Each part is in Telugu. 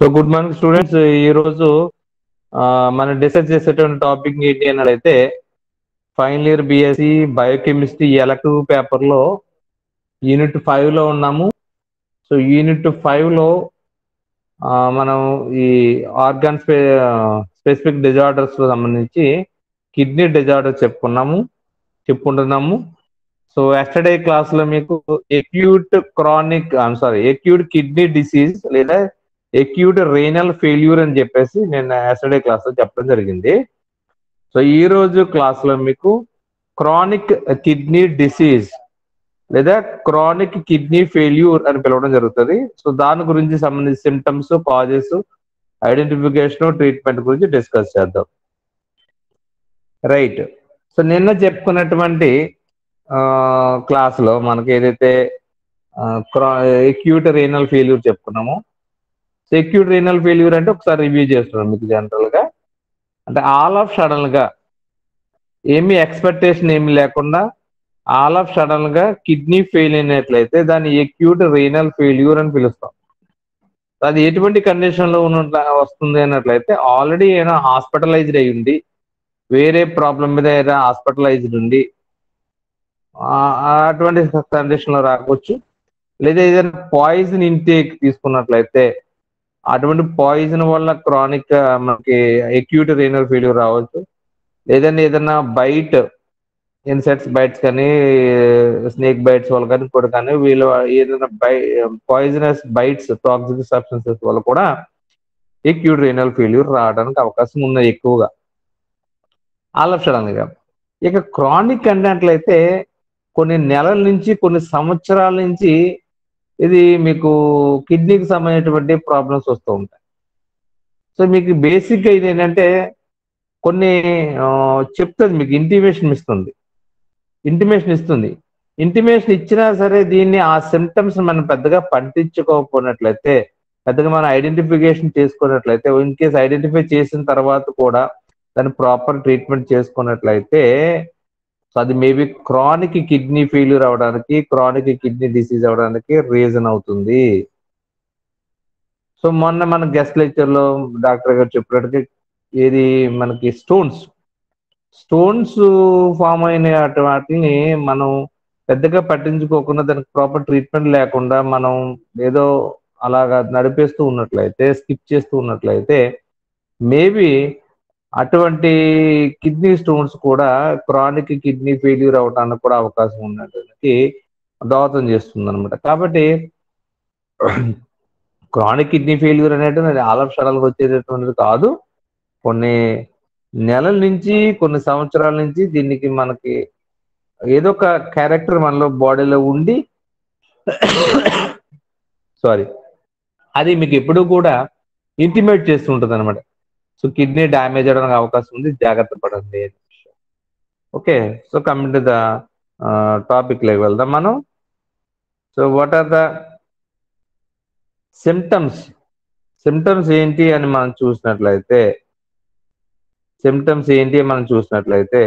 సో గుడ్ మార్నింగ్ స్టూడెంట్స్ ఈ రోజు ఆ, మనం డిస్కస్ చేసేటువంటి టాపిక్ ఏంటి అన్నట్లయితే final year BSc biochemistry elective paper లో యూనిట్ ఫైవ్ లో ఉన్నాము సో యూనిట్ ఫైవ్ లో ఆ, మనం ఈ ఆర్గాన్ స్పెసిఫిక్ డిజార్డర్స్ సంబంధించి కిడ్నీ డిజార్డర్ చెప్పుకున్నాము చెప్పుకుంటున్నాము సో ఎస్టర్డే క్లాస్ లో మీకు acute chronic sorry acute kidney disease లేదా ఎక్యూట్ రేనల్ ఫెయిల్యూర్ అని చెప్పేసి నేను ఎస్టర్డే క్లాస్ లో చెప్పడం జరిగింది సో ఈ రోజు క్లాస్ లో మీకు క్రానిక్ కిడ్నీ డిసీజ్ లేదా క్రానిక్ కిడ్నీ ఫెయిల్యూర్ అని పిలవడం జరుగుతుంది సో దాని గురించి సంబంధించి సిమ్టమ్స్ కాజెస్ ఐడెంటిఫికేషన్ ట్రీట్మెంట్ గురించి డిస్కస్ చేద్దాం రైట్ సో నిన్న చెప్పుకున్నటువంటి క్లాస్ లో మనకి ఏదైతే ఎక్యూట్ రేనల్ ఫెయిల్యూర్ చెప్పుకున్నామో సెక్యూర్ రీనల్ ఫెయిల్యూర్ అంటే ఒకసారి రివ్యూ చేస్తున్నాం మీకు జనరల్ గా అంటే ఆల్ ఆఫ్ సడన్ గా ఏమి ఎక్స్పెక్టేషన్ ఏమి లేకుండా ఆల్ ఆఫ్ సడన్ గా కిడ్నీ ఫెయిల్ అయినట్లయితే దాన్ని ఎక్యూట్ రీనల్ ఫెయిల్యూర్ అని పిలుస్తాం అది ఎటువంటి కండిషన్ లో ఉన్న వస్తుంది అన్నట్లయితే ఆల్రెడీ ఏదైనా హాస్పిటలైజ్డ్ అయి ఉండి వేరే ప్రాబ్లం మీద ఏదైనా హాస్పిటలైజ్డ్ ఉండి అటువంటి కండిషన్ లో రావచ్చు లేదా ఏదైనా పాయిజన్ ఇంటేక్ తీసుకున్నట్లయితే అటువంటి పాయిజన్ వల్ల క్రానిక్ మనకి ఎక్యూట్ రేనల్ ఫెయిల్యూర్ రావచ్చు లేదంటే ఏదైనా బైట్ ఇన్సెక్ట్స్ బైట్స్ కానీ స్నేక్ బైట్స్ వల్ల కానీ కూడా కానీ వీళ్ళు ఏదైనా by poisonous bites toxic substances వల్ల కూడా ఎక్యూట్ రేనల్ ఫెయిల్యూర్ రావడానికి అవకాశం ఉన్నది ఎక్కువగా ఆలస్యంగా ఇక క్రానిక్ అన్నట్లయితే కొన్ని నెలల నుంచి కొన్ని సంవత్సరాల నుంచి ఇది మీకు కిడ్నీకి సంబంధించినటువంటి ప్రాబ్లమ్స్ వస్తూ ఉంటాయి సో మీకు బేసిక్గా ఇది ఏంటంటే కొన్ని చెప్తుంది మీకు ఇంటిమేషన్ ఇస్తుంది ఇంటిమేషన్ ఇస్తుంది ఇంటిమేషన్ ఇచ్చినా సరే దీన్ని ఆ సిమ్టమ్స్ మనం పెద్దగా పట్టించుకోకపోయినట్లయితే పెద్దగా మనం ఐడెంటిఫికేషన్ చేసుకున్నట్లయితే ఇన్ కేస్ ఐడెంటిఫై చేసిన తర్వాత కూడా దాన్ని ప్రాపర్ ట్రీట్మెంట్ చేసుకున్నట్లయితే సో అది మేబీ క్రానిక్ కిడ్నీ ఫెయిల్యూర్ అవడానికి క్రానిక్ కిడ్నీ డిసీజ్ అవడానికి రీజన్ అవుతుంది సో మొన్న మన గెస్ట్ లెక్చర్ లో డాక్టర్ గారు చెప్పినట్టుగా ఏది మనకి స్టోన్స్ స్టోన్స్ ఫామ్ అయిన వాటిని మనం పెద్దగా పట్టించుకోకుండా దానికి ప్రాపర్ ట్రీట్మెంట్ లేకుండా మనం ఏదో అలాగా నడిపేస్తూ ఉన్నట్లయితే స్కిప్ చేస్తూ ఉన్నట్లయితే మేబీ అటువంటి కిడ్నీ స్టోన్స్ కూడా క్రానిక్ కిడ్నీ ఫెయిల్యూర్ అవడానికి కూడా అవకాశం ఉన్నటువంటి దోహదం చేస్తుంది అనమాట కాబట్టి క్రానిక్ కిడ్నీ ఫెయిల్యూర్ అనేటువంటి ఆలఫ్ షడల్గా వచ్చేటటువంటిది కాదు కొన్ని నెలల నుంచి కొన్ని సంవత్సరాల నుంచి దీనికి మనకి ఏదో ఒక క్యారెక్టర్ మనలో బాడీలో ఉండి సారీ అది మీకు ఎప్పుడు కూడా ఇంటిమేట్ చేస్తూ ఉంటుంది అనమాట సో కిడ్నీ డ్యామేజ్ అవడానికి అవకాశం ఉంది జాగ్రత్త పడండి okay so coming to the topic లెక్ వెళ్దాం మనం so what are the symptoms symptoms ఏంటి అని మనం చూసినట్లయితే సిమ్టమ్స్ ఏంటి అని మనం చూసినట్లయితే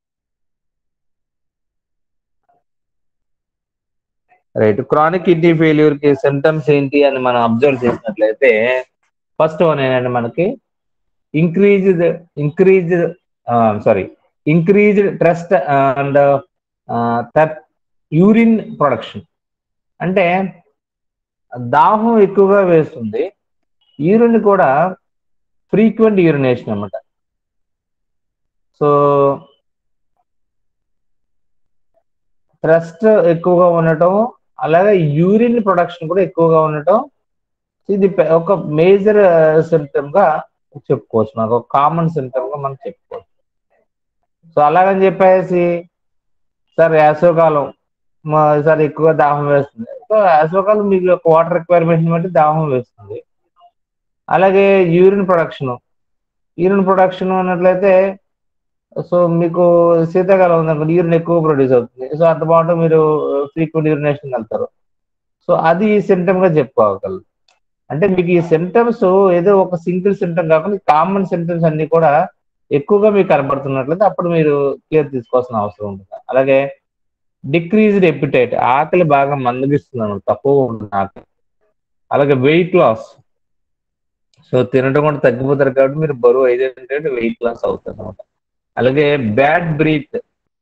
రైట్ క్రానిక్ కిడ్నీ ఫెయిల్యూర్ కి సిమ్టమ్స్ ఏంటి అని మనం అబ్జర్వ్ చేసినట్లయితే ఫస్ట్ వన్ ఏంటంటే మనకి increased increased sorry increased thirst and urine production అంటే దాహం ఎక్కువగా వేస్తుంది యూరిన్ కూడా ఫ్రీక్వెంట్ యూరినేషన్ అనమాట సో థ్రస్ట్ ఎక్కువగా ఉండటం అలాగే యూరిన్ ప్రొడక్షన్ కూడా ఎక్కువగా ఉండటం ఇది ఒక మేజర్ సిమ్టమ్ గా చెప్పుకోవచ్చు మనకు ఒక కామన్ సిమ్టమ్ గా మనం చెప్పుకోవచ్చు సో అలాగని చెప్పేసి సార్ వేసవకాలం సార్ ఎక్కువ దాహం వేస్తుంది సో వేసవకాలం మీకు యొక్క వాటర్ రిక్వైర్మెంట్ బట్టి దాహం వేస్తుంది అలాగే యూరిన్ ప్రొడక్షన్ యూరిన్ ప్రొడక్షన్ అన్నట్లయితే సో మీకు శీతాకాలం ఉందనుకోండి యూరిన్ ఎక్కువ ప్రొడ్యూస్ అవుతుంది సో అంత బాగుంటే మీరు ఫ్రీక్వెంట్ యూరినేషన్ వెళ్తారు సో అది సిమ్టమ్ గా చెప్పుకోగలరు అంటే మీకు ఈ సిమ్టమ్స్ ఏదో ఒక సింగిల్ సిమ్టమ్ కాకుండా కామన్ సిమ్టమ్స్ అన్ని కూడా ఎక్కువగా మీకు కనబడుతున్నట్లయితే అప్పుడు మీరు కేర్ తీసుకోవాల్సిన అవసరం ఉంటుంది అలాగే డిక్రీజ్డ్ ఎపిటైట్ ఆకలి బాగా మందగిస్తుంది తక్కువ ఉంటుంది ఆకలి అలాగే వెయిట్ లాస్ సో తినడం కూడా తగ్గిపోతారు కాబట్టి మీరు బరువు ఐదు అంటే వెయిట్ లాస్ అవుతారు అనమాట అలాగే బ్యాడ్ బ్రీత్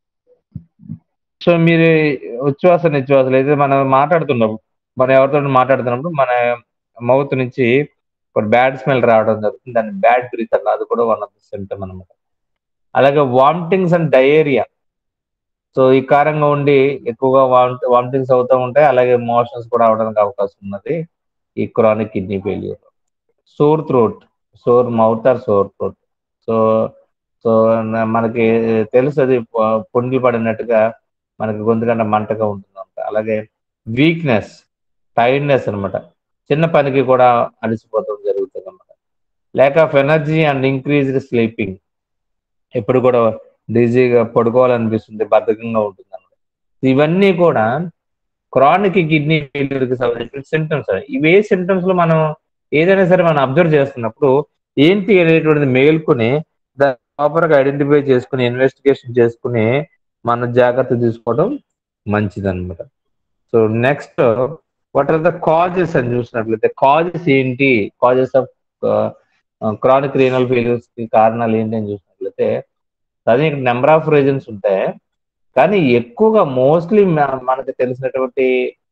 సో మీరు ఉచ్ఛ్వాస నిశ్వాసాలు అయితే మనం మాట్లాడుతున్నప్పుడు మనం ఎవరితో మాట్లాడుతున్నప్పుడు మన మౌత్ నుంచి ఒక బ్యాడ్ స్మెల్ రావడం జరుగుతుంది దాన్ని బ్యాడ్ బ్రీత్ అన్న అది కూడా వన్ ఆఫ్ ద సిమ్టమ్ అనమాట అలాగే వామిటింగ్స్ అండ్ డయేరియా సో ఈ కారంగా ఉండి ఎక్కువగా వామిటింగ్స్ అవుతూ ఉంటాయి అలాగే మోషన్స్ కూడా అవడానికి అవకాశం ఉన్నది ఈ chronic kidney failure sore throat sore mouth or sore throat so so మనకి తెలుసు అది పొంగి పడినట్టుగా మనకి గొంతుకంట మంటగా ఉంటుంది అనమాట అలాగే వీక్నెస్ టైర్డ్నెస్ అనమాట చిన్న పనికి కూడా అలసిపోవడం జరుగుతుంది అనమాట lack of energy and increased sleeping ఎప్పుడు కూడా డిజీగా పడుకోవాలనిపిస్తుంది బద్ధకంగా ఉంటుంది అనమాట ఇవన్నీ కూడా క్రానిక్ కిడ్నీ ఫెయిల్యూర్కి సంబంధించిన సిమ్టమ్స్ ఇవే సిమ్టమ్స్ లో మనం ఏదైనా సరే మనం అబ్జర్వ్ చేస్తున్నప్పుడు ఏంటి అనేటువంటిది మేల్కొని ప్రాపర్ గా ఐడెంటిఫై చేసుకుని ఇన్వెస్టిగేషన్ చేసుకుని మన జాగ్రత్త తీసుకోవడం మంచిది అనమాట so next what are the causes అని చూసినట్లయితే కాజెస్ ఏంటి causes of chronic renal failures కి కారణాలు ఏంటి అని చూసినట్లయితే అదే నెంబర్ ఆఫ్ రీజన్స్ ఉంటాయి కానీ ఎక్కువగా మోస్ట్లీ మనకు తెలిసినటువంటి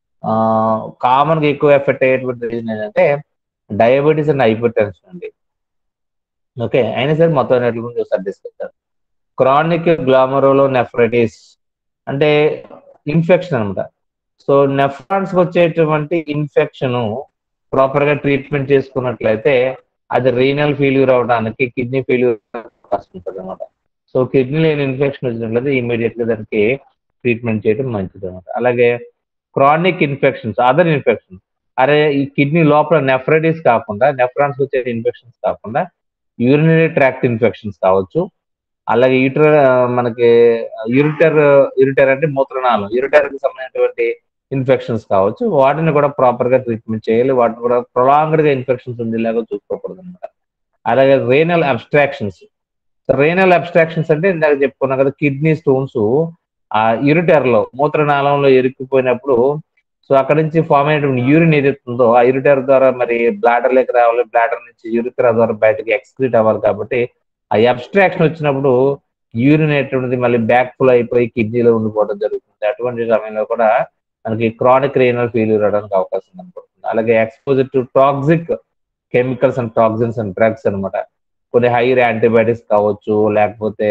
కామన్ గా ఎక్కువ ఎఫెక్ట్ అయ్యేటువంటి రీజన్ ఏంటంటే డయాబెటీస్ అండ్ హైపర్ టెన్షన్ అండి ఓకే అయినా సరే మొత్తం అన్నిటి గురించి ఒకసారి డిస్కస్ చేద్దాం క్రానిక్ గ్లామరోలో నెఫ్రైటిస్ అంటే ఇన్ఫెక్షన్ అనమాట సో నెఫ్రాన్స్ వచ్చేటువంటి ఇన్ఫెక్షన్ ప్రాపర్ గా ట్రీట్మెంట్ చేసుకున్నట్లయితే అది రీనల్ ఫెయిల్యూర్ అవడానికి కిడ్నీ ఫెయిల్యూర్ అవకాశం ఉంటుంది అనమాట సో కిడ్నీ లేని ఇన్ఫెక్షన్ వచ్చినట్లయితే ఇమీడియట్ గా దానికి ట్రీట్మెంట్ చేయడం మంచిది అనమాట అలాగే క్రానిక్ ఇన్ఫెక్షన్స్ అదర్ ఇన్ఫెక్షన్ అరే ఈ కిడ్నీ లోపల నెఫ్రైటిస్ కాకుండా నెఫ్రాన్స్ వచ్చే ఇన్ఫెక్షన్స్ కాకుండా యూరినరీ ట్రాక్ట్ ఇన్ఫెక్షన్స్ కావచ్చు అలాగే యూటర్ మనకి యూరిటర్ యూరిటర్ అంటే మూత్రనాళం యూరిటర్ కి సంబంధించినటువంటి ఇన్ఫెక్షన్స్ కావచ్చు వాటిని కూడా ప్రాపర్ గా ట్రీట్మెంట్ చేయాలి వాటిని కూడా ప్రొలాంగ్డ్ గా ఇన్ఫెక్షన్స్ ఉండేలాగా చూసుకోకూడదు అనమాట అలాగే రేనల్ అబ్స్ట్రాక్షన్స్ రేనల్ అబ్స్ట్రాక్షన్స్ అంటే ఇందాక చెప్పుకున్నాం కదా కిడ్నీ స్టోన్స్ ఆ యూరిటర్ లో మూత్రనాళంలో ఇరుక్కుపోయినప్పుడు సో అక్కడ నుంచి ఫామ్ అయినటువంటి యూరిన్ ఏదైతుందో ఆ యూరిటర్ ద్వారా మరి బ్లాడర్ లేక రావాలి బ్లాడర్ నుంచి యూరిటర్ ద్వారా బయటకి ఎక్స్క్రీట్ అవ్వాలి కాబట్టి ఆ అబ్స్ట్రాక్షన్ వచ్చినప్పుడు యూరిన్ అనేటువంటిది మళ్ళీ బ్యాక్ ఫుల్ అయిపోయి కిడ్నీలో ఉండిపోవడం జరుగుతుంది అటువంటి సమయంలో కూడా మనకి క్రానిక్ రేనల్ ఫెయిల్యూర్ అవడానికి అవకాశం కనపడుతుంది అలాగే exposure to toxic chemicals and toxins and drugs అనమాట కొన్ని హైర్ యాంటీబయాటిక్స్ కావచ్చు లేకపోతే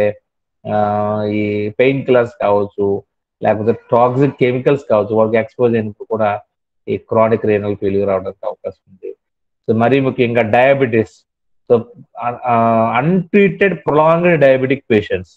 ఈ పెయిన్ కిల్లర్స్ కావచ్చు లేకపోతే టాక్సిక్ కెమికల్స్ కావచ్చు వాళ్ళకి ఎక్స్పోజ్ అయినప్పుడు కూడా ఈ క్రానిక్ రేనల్ ఫెయిల్యూర్ అవడానికి అవకాశం ఉంది సో మరీ ముఖ్యంగా diabetes so untreated prolonged diabetic patients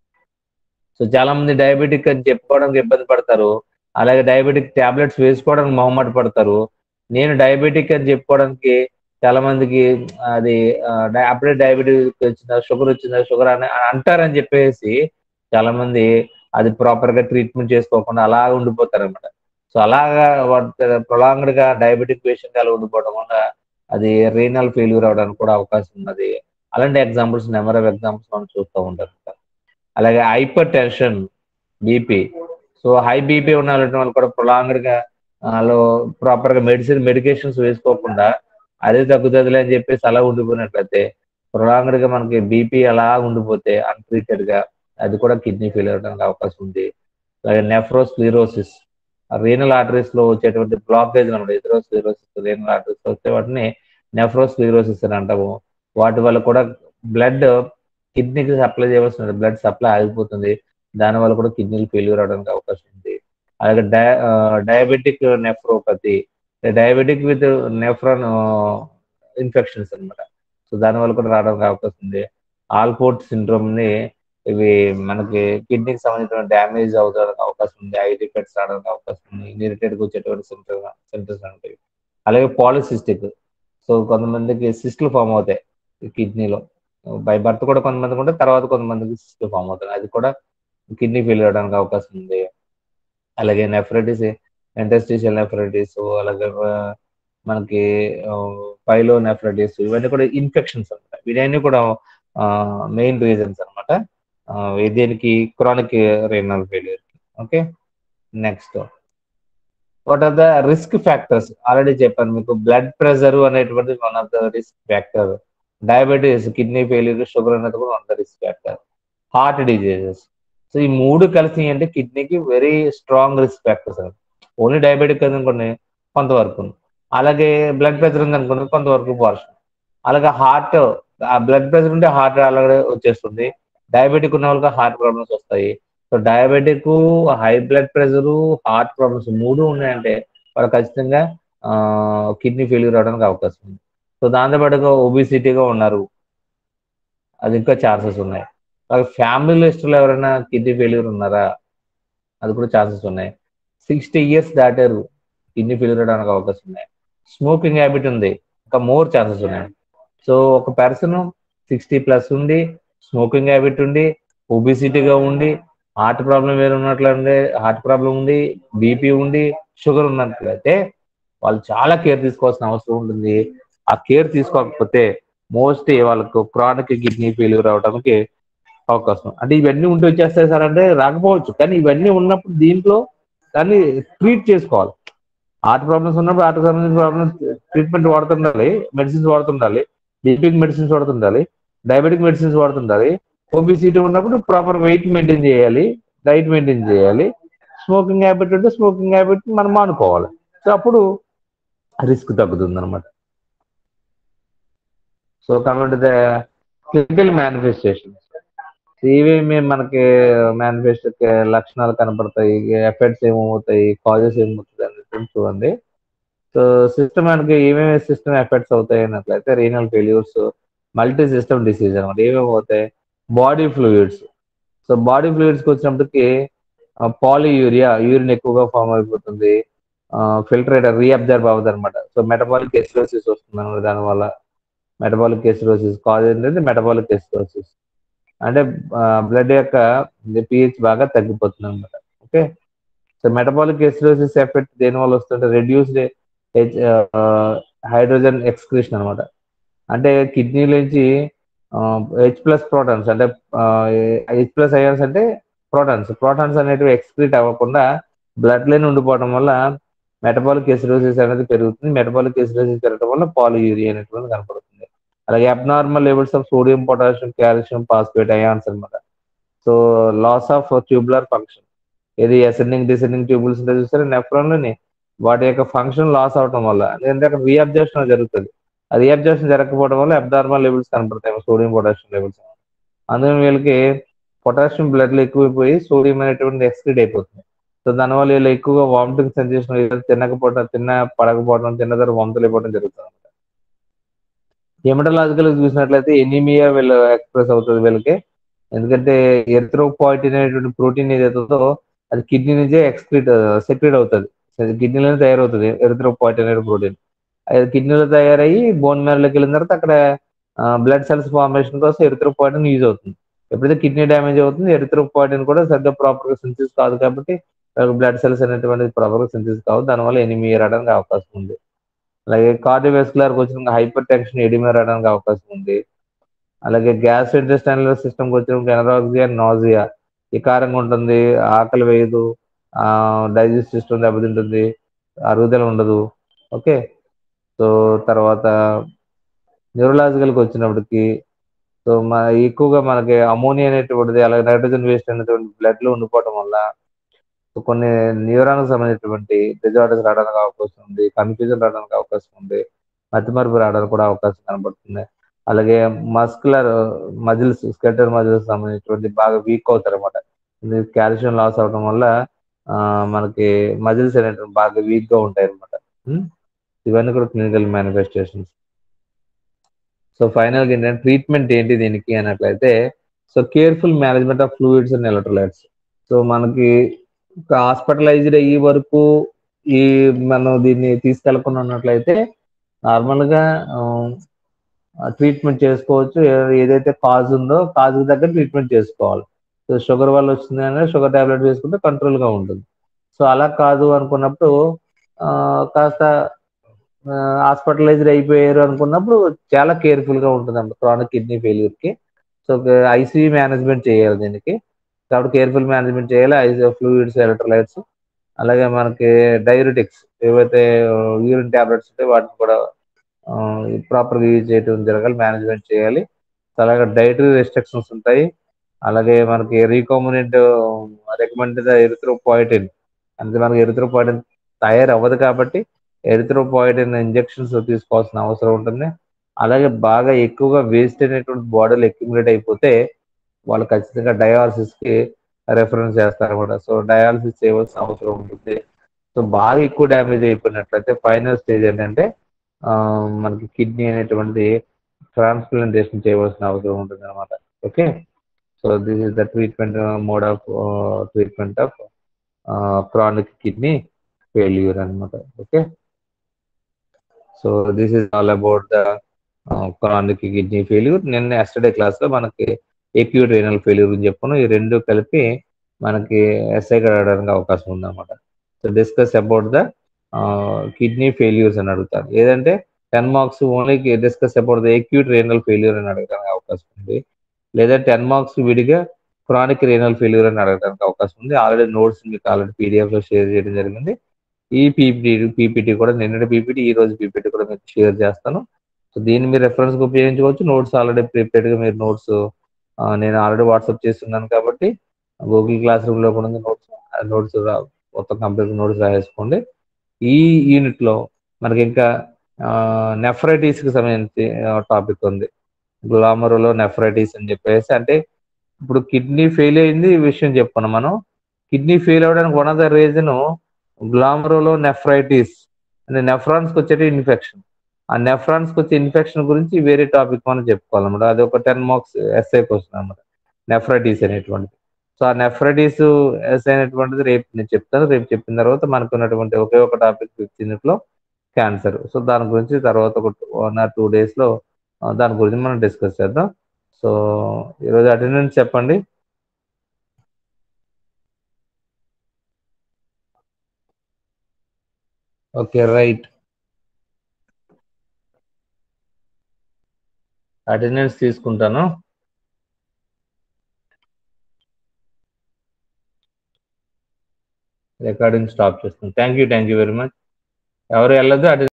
so చాలా మంది డయాబెటిక్ అని చెప్పుకోవడానికి ఇబ్బంది పడతారు అలాగే డయాబెటిక్ టాబ్లెట్స్ వేసుకోవడానికి మొహమాట పడతారు నేను డయాబెటిక్ అని చెప్పుకోవడానికి చాలా మందికి అది అప్పుడే డయాబెటిక్ వచ్చిందా షుగర్ వచ్చిందా షుగర్ అని అంటారని చెప్పేసి చాలా మంది అది ప్రాపర్ గా ట్రీట్మెంట్ చేసుకోకుండా అలా ఉండిపోతారు అనమాట సో అలాగా ప్రొలాంగ్డ్ గా డయాబెటిక్ పేషెంట్ అలా ఉండిపోవడం వల్ల అది రీనల్ ఫెయిల్యూర్ అవడానికి కూడా అవకాశం ఉన్నది అలాంటి ఎగ్జాంపుల్స్ నెంబర్ ఆఫ్ ఎగ్జాంపుల్స్ మనం చూస్తూ ఉంటారు అలాగే hypertension BP so high BP ఉన్న వాళ్ళు కూడా ప్రొలాంగ్డ్ గా వాళ్ళు ప్రాపర్ గా మెడిసిన్ మెడికేషన్స్ వేసుకోకుండా అదే తగ్గుతుందిలే అని చెప్పేసి అలా ఉండిపోయినట్లయితే ప్రొలాంగ్డ్ గా మనకి బీపీ అలా ఉండిపోతే అన్ట్రీటెడ్ గా అది కూడా కిడ్నీ ఫెయిల్ అవడానికి అవకాశం ఉంది అలాగే నెఫ్రోస్క్లీరోసిస్ రీనల్ ఆర్టరీస్ లో వచ్చేటువంటి బ్లాకేజ్ అనమాట ఎథరోస్క్లీరోసిస్ రీనల్ ఆర్టరీస్ లో వచ్చే వాటిని నెఫ్రోస్క్లీరోసిస్ అని అంటాము వాటి వల్ల కూడా బ్లడ్ కిడ్నీకి సప్లై చేయవలసిన బ్లడ్ సప్లై ఆగిపోతుంది దానివల్ల కూడా కిడ్నీలు ఫెయిల్యూర్ అవడానికి అవకాశం ఉంది అలాగే dia diabetic nephropathy diabetic with nephron infections అనమాట సో దానివల్ల కూడా రావడానికి అవకాశం ఉంది ఆల్పోర్ట్ సిండ్రోమ్ ని ఇవి మనకి కిడ్నీకి సంబంధించిన డ్యామేజ్ అవుతానికి అవకాశం ఉంది ఐ రిఫెక్ట్స్ రావడానికి అవకాశం ఉంది ఇరిటేట్గా వచ్చేటువంటి సింటమ్స్ సింటమ్స్ ఉంటాయి అలాగే పాలిసిస్టిక్ సో కొంతమందికి సిస్టులు ఫామ్ అవుతాయి కిడ్నీలో బై బర్త్ కూడా కొంతమందికి ఉంటే తర్వాత కొంతమందికి సిస్టులు ఫామ్ అవుతాయి అది కూడా కిడ్నీ ఫెయిల్ అవడానికి అవకాశం ఉంది అలాగే నెఫ్రైటిస్ ఇంటెస్టిషియల్ నెఫ్రైటిస్ అలాగే మనకి పైలో నెఫ్రైటిస్ ఇవన్నీ కూడా ఇన్ఫెక్షన్స్ అనమాట ఇవన్నీ కూడా మెయిన్ రీజన్స్ అనమాట దీనికి chronic renal failure okay next what are the risk factors already చెప్పాను మీకు బ్లడ్ ప్రెషర్ అనేటువంటి one of the risk factor diabetes kidney failure sugar అనేది కూడా one of the risk factor heart diseases so ఈ మూడు కలిసి అంటే కిడ్నీకి very strong risk factors only diabetic అనుకోండి కొంతవరకు అలాగే బ్లడ్ ప్రెషర్ ఉంది అనుకోండి కొంతవరకు పోర్షన్ అలాగే హార్ట్ ఆ బ్లడ్ ప్రెషర్ ఉంటే హార్ట్ అలాగే వచ్చేస్తుంది డయాబెటిక్ ఉన్న వాళ్ళకి హార్ట్ ప్రాబ్లమ్స్ వస్తాయి so diabetic high blood pressure heart problems మూడు ఉన్నాయంటే వాళ్ళు ఖచ్చితంగా కిడ్నీ ఫెయిల్యూర్ అవడానికి అవకాశం ఉంది సో దాంతోపాటుగా ఒబిసిటీగా ఉన్నారు అది ఇంకా ఛాన్సెస్ ఉన్నాయి అలాగే ఫ్యామిలీ లిస్టులో ఎవరైనా కిడ్నీ ఫెయిల్యూర్ ఉన్నారా అది కూడా ఛాన్సెస్ ఉన్నాయి సిక్స్టీ ఇయర్స్ దాటారు కిడ్నీ ఫెయిల్యూర్ అవడానికి అవకాశం ఉన్నాయి స్మోకింగ్ హ్యాబిట్ ఉంది ఇంకా మోర్ ఛాన్సెస్ ఉన్నాయి సో ఒక పర్సన్ సిక్స్టీ ప్లస్ ఉండి స్మోకింగ్ హ్యాబిట్ ఉండి ఒబిసిటీగా ఉండి హార్ట్ ప్రాబ్లం వేరే ఉన్నట్లయితే హార్ట్ ప్రాబ్లం ఉంది బీపీ ఉండి షుగర్ ఉన్నట్లయితే వాళ్ళు చాలా కేర్ తీసుకోవాల్సిన అవసరం ఉంటుంది ఆ కేర్ తీసుకోకపోతే మోస్ట్ వాళ్ళకు క్రానిక్ కిడ్నీ ఫెయిల్యూర్ అవడానికి అవకాశం అంటే ఇవన్నీ ఉంటే వచ్చేస్తాయి సార్ అంటే రాకపోవచ్చు కానీ ఇవన్నీ ఉన్నప్పుడు దీంట్లో దాన్ని ట్రీట్ చేసుకోవాలి హార్ట్ ప్రాబ్లమ్స్ ఉన్నప్పుడు హార్ట్ సంబంధించిన ప్రాబ్లమ్స్ ట్రీట్మెంట్ వాడుతుండాలి మెడిసిన్స్ వాడుతుండాలి బీపీకి మెడిసిన్స్ వాడుతుండాలి డయాబెటిక్ మెడిసిన్స్ వాడుతుండాలి ఓబిసిటీ ఉన్నప్పుడు ప్రాపర్ వెయిట్ మెయింటైన్ చేయాలి డైట్ మెయింటైన్ చేయాలి స్మోకింగ్ హ్యాబిట్ ఉంటే స్మోకింగ్ హ్యాబిట్ మనం మానుకోవాలి సో అప్పుడు రిస్క్ తగ్గుతుంది అనమాట సో కాబట్టి ద క్లినికల్ మేనిఫెస్టేషన్స్ ఇవేమి మనకి మేనిఫెస్టో లక్షణాలు కనపడతాయి ఎఫెక్ట్స్ ఏమవుతాయి కాజెస్ ఏమవుతాయి అనేది చూడండి సో సిస్టమ్ మనకి ఏమేమి సిస్టమ్ ఎఫెక్ట్స్ అవుతాయి అన్నట్లయితే renal failures multi system disease అనమాట ఏమేమి అవుతాయి బాడీ ఫ్లూయిడ్స్ సో బాడీ ఫ్లూయిడ్స్కి వచ్చినప్పటికి పాలియూరియా యూరిన్ ఎక్కువగా ఫామ్ అయిపోతుంది ఫిల్టరేట్ రీఅబ్జర్వ్ అవ్వదు అనమాట సో మెటబాలిక్ ఎసిరోసిస్ వస్తుంది అనమాట దానివల్ల మెటబాలిక్ ఎసిరోసిస్ కాజ్ ఏంటంటే మెటబాలిక్ ఎసిరోసిస్ అంటే బ్లడ్ యొక్క పిహెచ్ బాగా తగ్గిపోతుంది అనమాట okay so metabolic acidosis effect దేని వల్ల వస్తుంటే రెడ్యూస్డ్ హైడ్రోజన్ ఎక్స్క్రిషన్ అనమాట అంటే కిడ్నీ నుంచి హెచ్ ప్లస్ ప్రోటాన్స్ అంటే హెచ్ ప్లస్ అయాన్స్ అంటే ప్రోటాన్స్ ప్రోటాన్స్ అనేటివి ఎక్స్క్రీట్ అవ్వకుండా బ్లడ్ లైన్ ఉండిపోవడం వల్ల మెటబాలిక్ ఎసిరోసిస్ అనేది పెరుగుతుంది మెటబాలిక్ ఎసిరోసిస్ పెరగడం వల్ల పాలియూరియా అనేటువంటి కనపడుతుంది అలాగే abnormal levels of sodium potassium calcium phosphate ions అనమాట so loss of tubular function ఇది అసెండింగ్ డిసెండింగ్ ట్యూబుల్స్ ఉంటే చూస్తే నెఫ్రాన్లోని వాటి యొక్క ఫంక్షన్ లాస్ అవడం వల్ల ఎందుకంటే అక్కడ రీఅబ్జర్షన్ జరుగుతుంది ఆ రీఅబ్జర్షన్ జరగకపోవడం వల్ల అబ్నార్మల్ లెవెల్స్ కనపడతాయి సోడియం పొటాషియం లెవెల్స్ అందుకని వీళ్ళకి పొటాషియం బ్లడ్ లో ఎక్కువైపోయి సోడియం అనేటువంటి ఎక్స్క్రీట్ అయిపోతుంది సో దానివల్ల వీళ్ళు ఎక్కువగా వామిటింగ్ సెన్సేషన్ తినకపోవడం తిన్న పడకపోవడం తిన్న తర్వాత వామితులు అయిపోవడం జరుగుతుంది అనమాట హెమటలాజికల్ చూసినట్లయితే ఎనీమియా వీళ్ళు ఎక్స్ప్రెస్ అవుతుంది వీళ్ళకి ఎందుకంటే ఎరిథ్రోపాయిటిన్ అనేటువంటి ప్రోటీన్ ఏదైతుందో అది కిడ్నీ నుంచే ఎక్స్క్రీట్ సెక్రీట్ అవుతుంది కిడ్నీలోనే తయారవుతుంది ఎరిథ్రోపాయిటిన్ అనే ప్రోటీన్ అది కిడ్నీలో తయారయ్యి బోన్ మ్యారోలోకి వెళ్ళిన తర్వాత అక్కడ బ్లడ్ సెల్స్ ఫార్మేషన్ కోసం ఎరిథ్రోపాయిటిన్ యూజ్ అవుతుంది ఎప్పుడైతే కిడ్నీ డ్యామేజ్ అవుతుంది ఎరిథ్రోపాయిటిన్ కూడా సరిగ్గా ప్రాపర్ గా సింథసిస్ కాదు కాబట్టి బ్లడ్ సెల్స్ అనేటువంటి ప్రాపర్ గా సింథసిస్ కావు దానివల్ల ఎనిమియా రావడానికి అవకాశం ఉంది అలాగే కార్డియోవాస్కులర్ వచ్చిన హైపర్ టెన్షన్ ఎడిమియా రావడానికి అవకాశం ఉంది అలాగే గ్యాస్ ఇంటెస్టైనల్ సిస్టమ్ వచ్చిన ఎనరాక్సియా నాజియా వికారంగా ఉంటుంది ఆకలి వేయదు డైజెస్ట్ సిస్టమ్ దెబ్బతింటుంది అరుగుదల ఉండదు ఓకే సో తర్వాత న్యూరలాజికల్కి వచ్చినప్పటికి సో మన ఎక్కువగా మనకి అమోనియా అనేటువంటిది అలాగే నైట్రోజన్ వేస్ట్ అనేటువంటి బ్లడ్ లో ఉండిపోవడం వల్ల కొన్ని న్యూరాన్కి సంబంధించినటువంటి డిజార్డర్స్ రావడానికి అవకాశం ఉంది కన్ఫ్యూజన్ రావడానికి అవకాశం ఉంది మతిమరుపు రావడానికి కూడా అవకాశం కనబడుతుంది అలాగే మస్కులర్ మజిల్స్ స్కెటర్ మజిల్స్ సంబంధించినటువంటి బాగా వీక్ అవుతారు అనమాట కాల్షియం లాస్ అవడం వల్ల మనకి మజిల్స్ అనేటువంటి బాగా వీక్ గా ఉంటాయి అనమాట ఇవన్నీ కూడా క్లినికల్ మేనిఫెస్టేషన్స్ సో ఫైనల్గా ఏంటంటే ట్రీట్మెంట్ ఏంటి దీనికి అన్నట్లయితే so careful management of fluids and electrolytes so మనకి హాస్పిటలైజ్డ్ అయ్యే వరకు ఈ మనం దీన్ని తీసుకెళ్లకుండా ఉన్నట్లయితే నార్మల్గా ట్రీట్మెంట్ చేసుకోవచ్చు ఏదైతే కాజ్ ఉందో కాజ్ దగ్గర ట్రీట్మెంట్ చేసుకోవాలి సో షుగర్ వల్ల వచ్చింది అంటే షుగర్ టాబ్లెట్ వేసుకుంటే కంట్రోల్గా ఉంటుంది సో అలా కాదు అనుకున్నప్పుడు కాస్త హాస్పిటలైజ్డ్ అయిపోయారు అనుకున్నప్పుడు చాలా కేర్ఫుల్ గా ఉంటుంది అన్నమాట క్రానిక్ కిడ్నీ ఫెయిల్యూర్ కి సో ఐసీయూ మేనేజ్మెంట్ చేయాలి దీనికి కాబట్టి కేర్ఫుల్ మేనేజ్మెంట్ చేయాలి ఐసీ ఫ్లూయిడ్స్ ఎలక్ట్రోలైట్స్ అలాగే మనకి డైరెటిక్స్ ఏవైతే యూరిన్ ట్యాబ్లెట్స్ ఉంటాయి వాటిని కూడా ప్రాపర్గా యూజ్ చేయడం జరగాలి మేనేజ్మెంట్ చేయాలి అలాగే డైటరీ రెస్ట్రిక్షన్స్ ఉంటాయి అలాగే మనకి రీకాంబినెంట్ రికమెండెడ్ ఎరిథ్రోపాయిటిన్ అంటే మనకి ఎరిథ్రోపాయిటిన్ తయారు అవ్వదు కాబట్టి ఎరిథ్రోపాయిటిన్ ఇంజెక్షన్స్ తీసుకోవాల్సిన అవసరం ఉంటుంది అలాగే బాగా ఎక్కువగా వేస్ట్ అయినటువంటి బాడీలు అక్యుములేట్ అయిపోతే వాళ్ళు ఖచ్చితంగా డయాలసిస్కి రెఫరెన్స్ చేస్తారన్నమాట సో డయాలసిస్ చేయవలసిన అవసరం ఉంటుంది సో బాగా ఎక్కువ డ్యామేజ్ అయిపోయినట్లయితే ఫైనల్ స్టేజ్ ఏంటంటే మనకి కిడ్నీ అనేటువంటిది ట్రాన్స్ప్లాంటేషన్ చేయవలసిన అవసరం ఉంటుంది అనమాట okay so this is the treatment mode of treatment of chronic kidney failure అనమాట okay so this is all about the chronic kidney failure నిన్న ఎస్టర్డే క్లాస్లో మనకి ఏక్యూట్ రేనల్ ఫెయిల్యూర్ అని చెప్పాను ఈ రెండు కలిపి మనకి ఎస్ఐ అడగడానికి అవకాశం ఉందన్నమాట so discuss about the kidney failures అని అడుగుతారు ఏదంటే ten marks only discuss about the acute renal failure అని అడగడానికి అవకాశం ఉంది లేదా టెన్ మార్క్స్ విడిగా క్రానిక్ రేనల్ ఫెయిల్యూర్ అని అడగడానికి అవకాశం ఉంది ఆల్రెడీ నోట్స్ మీకు ఆల్రెడీ పీడిఎఫ్ లో షేర్ చేయడం జరిగింది ఈ పీపీటీ పీపీటీ కూడా నిన్నటి పీపీటీ ఈ రోజు పీపీటీ కూడా మీకు షేర్ చేస్తాను సో దీన్ని మీరు రెఫరెన్స్ ఉపయోగించుకోవచ్చు నోట్స్ ఆల్రెడీ ప్రిపేర్డ్ గా మీరు నోట్స్ నేను ఆల్రెడీ వాట్సాప్ చేస్తున్నాను కాబట్టి గూగుల్ క్లాస్ రూమ్ లో కూడా నోట్స్ నోట్స్ మొత్తం కంప్లీట్ నోట్స్ రాసేసుకోండి ఈ యూనిట్ లో మనకి ఇంకా నెఫ్రైటిస్ కి సంబంధించి టాపిక్ ఉంది గ్లామరులో నెఫ్రైటిస్ అని చెప్పేసి అంటే ఇప్పుడు కిడ్నీ ఫెయిల్ అయింది ఈ విషయం చెప్పాను మనం కిడ్నీ ఫెయిల్ అవడానికి one of the reason glomerulonephritis అంటే నెఫ్రాన్స్ కి వచ్చేటి ఇన్ఫెక్షన్ ఆ నెఫ్రాన్స్ కి వచ్చే ఇన్ఫెక్షన్ గురించి వేరే టాపిక్ మనం చెప్పుకోవాలన్నమాట అది ఒక టెన్ మార్క్స్ ఎస్ఐ క్వశ్చన్ అనమాట నెఫ్రైటిస్ అనేటువంటిది సో ఆ నెఫ్రైటిస్ ఎస్ఐ అనేటువంటిది రేపు నేను చెప్తాను రేపు చెప్పిన తర్వాత మనకు ఉన్నటువంటి ఒకే ఒక టాపిక్ ఫిఫ్త్ లో క్యాన్సర్ సో దాని గురించి తర్వాత ఒక వన్ ఆర్ టూ డేస్ లో దాని గురించి మనం డిస్కస్ చేద్దాం సో ఈరోజు అటెండెన్స్ చెప్పండి ఓకే రైట్ అటెండెన్స్ తీసుకుంటాను రికార్డింగ్ స్టాప్ చేస్తాను thank you thank you very much ఎవరు వెళ్ళదు అటెండెన్స్